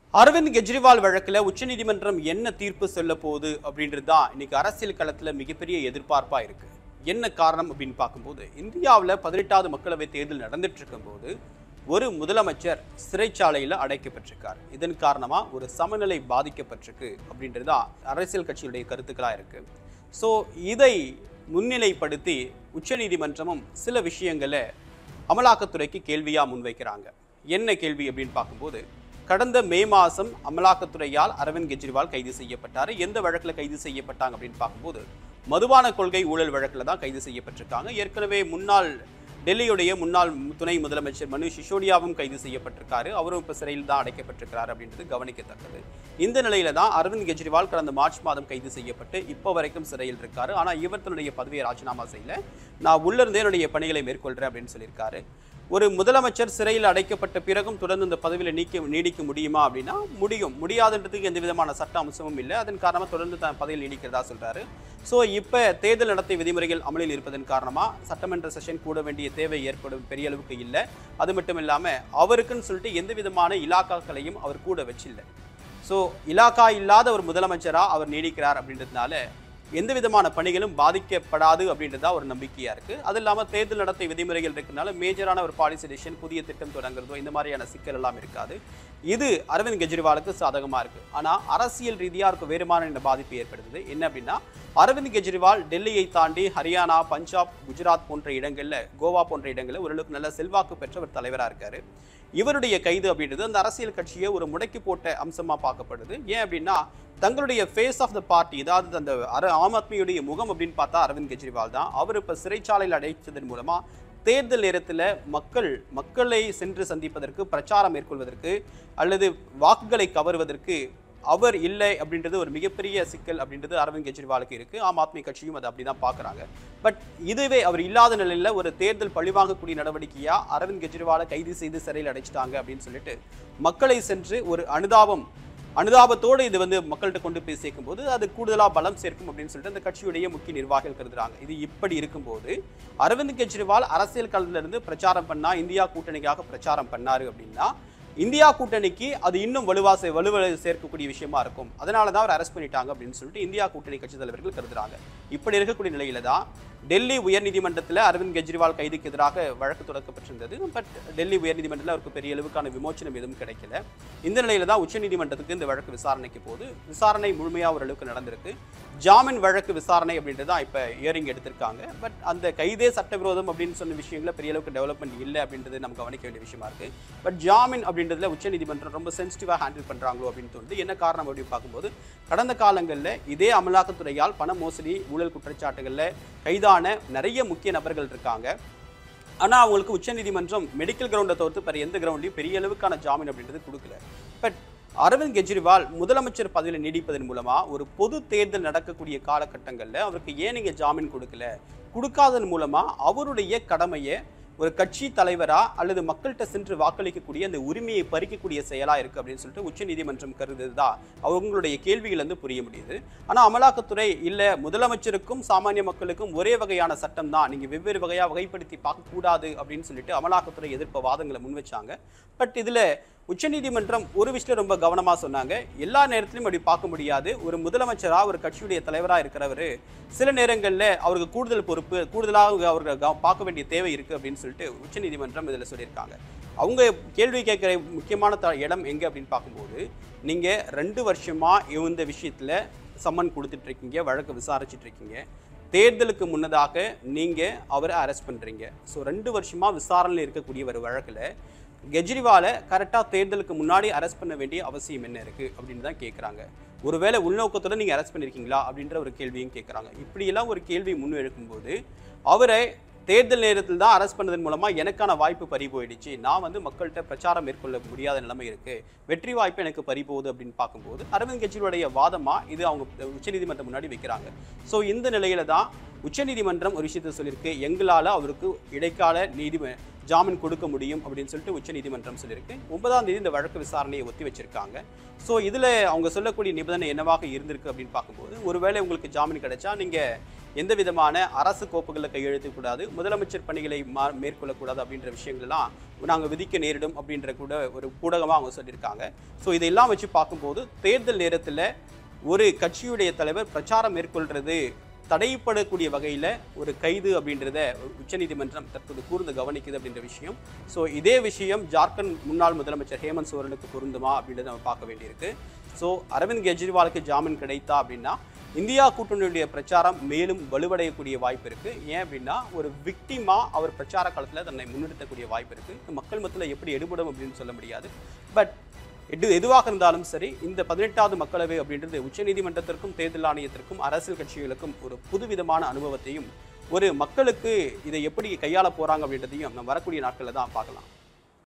அரவிந்த் கெஜ்ரிவால் வழக்குல உச்சநீதிமன்றம் என்ன தீர்ப்பு சொல்ல போகுது அப்படின்றது தான் இன்னைக்கு அரசியல் களத்துல மிகப்பெரிய எதிர்பார்ப்பா இருக்கு என்ன காரணம் அப்படின்னு பார்க்கும்போது இந்தியாவில் பதினெட்டாவது மக்களவை தேர்தல் நடந்துட்டு இருக்கும்போது ஒரு முதலமைச்சர் சிறைச்சாலையில் அடைக்கப்பட்டிருக்கார் இதன் காரணமா ஒரு சமநிலை பாதிக்கப்பட்டிருக்கு அப்படின்றது தான் அரசியல் கட்சியுடைய கருத்துக்களா இருக்கு ஸோ இதை முன்னிலைப்படுத்தி உச்சநீதிமன்றமும் சில விஷயங்களை அமலாக்கத்துறைக்கு கேள்வியா முன்வைக்கிறாங்க என்ன கேள்வி அப்படின்னு பார்க்கும்போது கடந்த மே மாதம் அமலாக்கத்துறையால் அரவிந்த் கெஜ்ரிவால் கைது செய்யப்பட்டார் எந்த வழக்கில் கைது செய்யப்பட்டாங்க அப்படின்னு பார்க்கும்போது மதுபான கொள்கை ஊழல் வழக்கில் தான் கைது செய்யப்பட்டிருக்காங்க ஏற்கனவே முன்னாள் டெல்லியுடைய முன்னாள் துணை முதலமைச்சர் மனு சிசோடியாவும் கைது செய்யப்பட்டிருக்காரு அவரும் இப்போ சிறையில் தான் அடைக்கப்பட்டிருக்கிறார் அப்படின்றது கவனிக்கத்தக்கது இந்த நிலையில தான் அரவிந்த் கெஜ்ரிவால் கடந்த மார்ச் மாதம் கைது செய்யப்பட்டு இப்போ வரைக்கும் சிறையில் இருக்காரு ஆனால் இவர் தன்னுடைய பதவியை ராஜினாமா செய்யல நான் உள்ள இருந்தே என்னுடைய பணிகளை மேற்கொள்றேன் அப்படின்னு சொல்லியிருக்காரு ஒரு முதலமைச்சர் சிறையில் அடைக்கப்பட்ட பிறகும் தொடர்ந்து இந்த பதவியில் நீக்க நீடிக்க முடியுமா அப்படின்னா முடியும் முடியாதுன்றதுக்கு எந்த விதமான சட்ட அம்சமும் இல்லை அதன் காரணமாக தொடர்ந்து தன் பதவியில் நீடிக்கிறதா சொல்றாரு ஸோ இப்போ தேர்தல் நடத்தை விதிமுறைகள் அமலில் இருப்பதன் காரணமாக சட்டமன்ற செஷன் கூட வேண்டிய தேவை ஏற்படும் பெரிய அளவுக்கு இல்லை அது மட்டும் இல்லாமல் அவருக்குன்னு சொல்லிட்டு எந்த விதமான இலாக்காக்களையும் அவர் கூட வச்சில்லை ஸோ இலாக்கா இல்லாத ஒரு முதலமைச்சராக அவர் நீடிக்கிறார் அப்படின்றதுனால எந்த விதமான பணிகளும் பாதிக்கப்படாது அப்படின்றது தான் ஒரு நம்பிக்கையா இருக்கு அது இல்லாம தேர்தல் நடத்தை விதிமுறைகள் இருக்கனால மேஜரான ஒரு பாலிசி டிசிஷன் புதிய திட்டம் தொடங்குறதோ இந்த மாதிரியான சிக்கல் எல்லாம் இருக்காது இது அரவிந்த் கெஜ்ரிவாலுக்கு சாதகமா இருக்கு ஆனா அரசியல் ரீதியா அவருக்கு வேறுமான இந்த பாதிப்பு ஏற்படுத்துது என்ன அப்படின்னா அரவிந்த் கெஜ்ரிவால் டெல்லியை தாண்டி ஹரியானா பஞ்சாப் குஜராத் போன்ற இடங்கள்ல கோவா போன்ற இடங்கள்ல ஓரளவுக்கு நல்ல செல்வாக்கு பெற்ற ஒரு தலைவரா இருக்காரு இவருடைய கைது அப்படின்றது அந்த அரசியல் கட்சியை ஒரு முடக்கி போட்ட அம்சமா பார்க்கப்படுது ஏன் அப்படின்னா தங்களுடைய ஃபேஸ் ஆஃப் த பார்ட்டி அதாவது அந்த அர- ஆம் ஆத்மியுடைய முகம் அப்படின்னு பார்த்தா அரவிந்த் கெஜ்ரிவால் தான் அவர் இப்போ சிறைச்சாலையில் அடைச்சதன் மூலமா தேர்தல் நேரத்தில் மக்கள் மக்களை சென்று சந்திப்பதற்கு பிரச்சாரம் மேற்கொள்வதற்கு அல்லது வாக்குகளை கவருவதற்கு அவர் இல்லை அப்படின்றது ஒரு மிகப்பெரிய சிக்கல் அப்படின்றது அரவிந்த் கெஜ்ரிவாலுக்கு இருக்கு ஆம் ஆத்மி கட்சியும் அதை அப்படிதான் பார்க்கறாங்க பட் இதுவே அவர் இல்லாத நிலையில ஒரு தேர்தல் பழிவாங்கக்கூடிய நடவடிக்கையா அரவிந்த் கெஜ்ரிவாலை கைது செய்து சிறையில் அடைச்சிட்டாங்க அப்படின்னு சொல்லிட்டு மக்களை சென்று ஒரு அனுதாபம் அனுதாபத்தோடு இது வந்து மக்கள்கிட்ட கொண்டு போய் சேர்க்கும்போது அது கூடுதலாக பலம் சேர்க்கும் அப்படின்னு சொல்லிட்டு அந்த கட்சியுடைய முக்கிய நிர்வாகிகள் கருதுறாங்க இது இப்படி இருக்கும்போது அரவிந்த் கெஜ்ரிவால் அரசியல் களத்துல இருந்து பிரச்சாரம் பண்ணா இந்தியா கூட்டணிக்காக பிரச்சாரம் பண்ணாரு அப்படின்னா இந்தியா கூட்டணிக்கு அது இன்னும் வலுவா சே- வலுவ சேர்க்கக்கூடிய விஷயமா இருக்கும் அதனால தான் அவர் அரெஸ்ட் பண்ணிட்டாங்க அப்படின்னு சொல்லிட்டு இந்தியா கூட்டணி கட்சி தலைவர்கள் கருதுறாங்க இப்படி இருக்கக்கூடிய நிலையில தான் டெல்லி உயர்நீதிமன்றத்தில் அரவிந்த் கெஜ்ரிவால் கைதுக்கு எதிராக வழக்கு தொடக்கப்பட்டிருந்தது பட் டெல்லி உயர்நீதிமன்றத்தில் அவருக்கு பெரிய அளவுக்கான விமோச்சனம் எதுவும் கிடைக்கல இந்த நிலையில தான் உச்சநீதிமன்றத்துக்கு இந்த வழக்கு விசாரணைக்கு போகுது விசாரணை முழுமையாக ஓரளவுக்கு நடந்திருக்கு ஜாமீன் வழக்கு விசாரணை அப்படின்றது தான் இப்போ இயரிங் எடுத்திருக்காங்க பட் அந்த கைதே சட்டவிரோதம் அப்படின்னு சொன்ன விஷயங்கள பெரிய அளவுக்கு டெவலப்மெண்ட் இல்லை அப்படின்றது நம்ம கவனிக்க வேண்டிய விஷயமா இருக்கு பட் ஜாமீன் அப்படின்றதுல உச்சநீதிமன்றம் ரொம்ப சென்சிட்டிவாக ஹேண்டில் பண்றாங்களோ அப்படின்னு தோணுது என்ன காரணம் அப்படின்னு பார்க்கும்போது கடந்த காலங்களில் இதே அமலாக்கத்துறையால் பண மோசடி ஊழல் குற்றச்சாட்டுகளில் கைதான நிறைய முக்கிய நபர்கள் இருக்காங்க ஆனால் அவங்களுக்கு உச்சநீதிமன்றம் மெடிக்கல் கிரவுண்டை தவிர்த்து வேறு எந்த கிரவுண்ட்லையும் பெரிய அளவுக்கான ஜாமீன் அப்படின்றது கொடுக்கல பட் அரவிந்த் கெஜ்ரிவால் முதலமைச்சர் பதவியில் நீடிப்பதன் மூலமா ஒரு பொது தேர்தல் நடக்கக்கூடிய காலகட்டங்களில் அவருக்கு ஏன் நீங்க ஜாமீன் கொடுக்கல கொடுக்காதன் மூலமா அவருடைய கடமையை ஒரு கட்சி தலைவரா அல்லது மக்கள்கிட்ட சென்று வாக்களிக்கக்கூடிய அந்த உரிமையை பறிக்கக்கூடிய செயலா இருக்கு அப்படின்னு சொல்லிட்டு உச்சநீதிமன்றம் கருதுதா அவங்களுடைய கேள்விகள் வந்து புரிய முடியுது ஆனா அமலாக்கத்துறை இல்ல முதலமைச்சருக்கும் சாமானிய மக்களுக்கும் ஒரே வகையான சட்டம் தான் நீங்க வெவ்வேறு வகையா வகைப்படுத்தி பார்க்க கூடாது அப்படின்னு சொல்லிட்டு அமலாக்கத்துறை எதிர்ப்பு வாதங்களை முன் வச்சாங்க பட் இதுல உச்சநீதிமன்றம் ஒரு விஷயம் ரொம்ப கவனமா சொன்னாங்க எல்லா நேரத்திலும் அப்படி பார்க்க முடியாது ஒரு முதலமைச்சரா ஒரு கட்சியுடைய தலைவரா இருக்கிறவர் சில நேரங்கள்ல அவருக்கு கூடுதல் பொறுப்பு கூடுதலாக அவருக்கு கவ- பார்க்க வேண்டிய தேவை இருக்கு அப்படின்னு சொல்லிட்டு உச்சநீதிமன்றம் இதுல சொல்லியிருக்காங்க அவங்க கேள்வி கேட்கிற முக்கியமான த- இடம் எங்க அப்படின்னு பார்க்கும்போது நீங்க ரெண்டு வருஷமா இந்த விஷயத்துல சம்மன் கொடுத்துட்டு இருக்கீங்க வழக்கு விசாரிச்சுட்டு இருக்கீங்க தேர்தலுக்கு முன்னதாக நீங்க அவரை அரெஸ்ட் பண்றீங்க ஸோ ரெண்டு வருஷமா விசாரணையில் இருக்கக்கூடிய ஒரு வழக்குல கெஜ்ரிவாலை கரெக்டாக தேர்தலுக்கு முன்னாடி அரெஸ்ட் பண்ண வேண்டிய அவசியம் என்ன இருக்கு அப்படின்னு தான் கேட்குறாங்க ஒருவேளை உள்நோக்கத்தோட நீங்க அரெஸ்ட் பண்ணிருக்கீங்களா அப்படின்ற ஒரு கேள்வியும் கேட்குறாங்க இப்படியெல்லாம் ஒரு கேள்வி முன்வைக்கும்போது அவரை தேர்தல் நேரத்தில் தான் அரெஸ்ட் பண்ணதன் மூலமா எனக்கான வாய்ப்பு பறி போயிடுச்சு நான் வந்து மக்கள்கிட்ட பிரச்சாரம் மேற்கொள்ள முடியாத நிலைமை இருக்கு வெற்றி வாய்ப்பு எனக்கு பறி போகுது அப்படின்னு பார்க்கும்போது அரவிந்த் கெஜ்ரிவாலுடைய வாதமா இது அவங்க உச்சநீதிமன்றம் முன்னாடி வைக்கிறாங்க ஸோ இந்த நிலையில தான் உச்சநீதிமன்றம் ஒரு விஷயத்தை சொல்லியிருக்கு எங்களால அவருக்கு இடைக்கால நீதி ஜாமீன் கொடுக்க முடியும் அப்படின்னு சொல்லிட்டு உச்சநீதிமன்றம் சொல்லியிருக்கு ஒன்பதாம் தேதி இந்த வழக்கு விசாரணையை ஒத்தி வச்சிருக்காங்க ஸோ இதுல அவங்க சொல்லக்கூடிய நிபந்தனை என்னவாக இருந்திருக்கு அப்படின்னு பார்க்கும்போது ஒருவேளை உங்களுக்கு ஜாமீன் கிடைச்சா நீங்க எந்த விதமான அரசு கோப்புகளில் கையெழுத்துக்கூடாது முதலமைச்சர் பணிகளை மா மேற்கொள்ளக்கூடாது அப்படின்ற விஷயங்கள்லாம் நாங்கள் விதிக்க நேரிடும் அப்படின்ற கூட ஒரு ஊடகமாக அவங்க சொல்லியிருக்காங்க ஸோ இதெல்லாம் வச்சு பார்க்கும்போது தேர்தல் நேரத்தில் ஒரு கட்சியுடைய தலைவர் பிரச்சாரம் மேற்கொள்றது தடைப்படக்கூடிய வகையில் ஒரு கைது அப்படின்றத உச்சநீதிமன்றம் தற்போது கூர்ந்து கவனிக்குது அப்படின்ற விஷயம் ஸோ இதே விஷயம் ஜார்க்கண்ட் முன்னாள் முதலமைச்சர் ஹேமந்த் சோரனுக்கு பொருந்துமா அப்படின்றத நம்ம பார்க்க வேண்டியிருக்கு ஸோ அரவிந்த் கெஜ்ரிவாலுக்கு ஜாமீன் கிடைத்தா அப்படின்னா இந்தியா கூட்டணியுடைய பிரச்சாரம் மேலும் வலுவடையக்கூடிய வாய்ப்பு இருக்கு ஏன் அப்படின்னா ஒரு விக்டிமா அவர் பிரச்சார காலத்தில் தன்னை முன்னிறுத்தக்கூடிய வாய்ப்பு இருக்கு இது மக்கள் மத்தியில் எப்படி எடுபடும் அப்படின்னு சொல்ல முடியாது பட் எது எதுவாக இருந்தாலும் சரி இந்த பதினெட்டாவது மக்களவை அப்படின்றது உச்சநீதிமன்றத்திற்கும் தேர்தல் ஆணையத்திற்கும் அரசியல் கட்சிகளுக்கும் ஒரு புதுவிதமான அனுபவத்தையும் ஒரு மக்களுக்கு இதை எப்படி கையாள போறாங்க அப்படின்றதையும் நம்ம வரக்கூடிய நாட்களில் தான் பார்க்கலாம்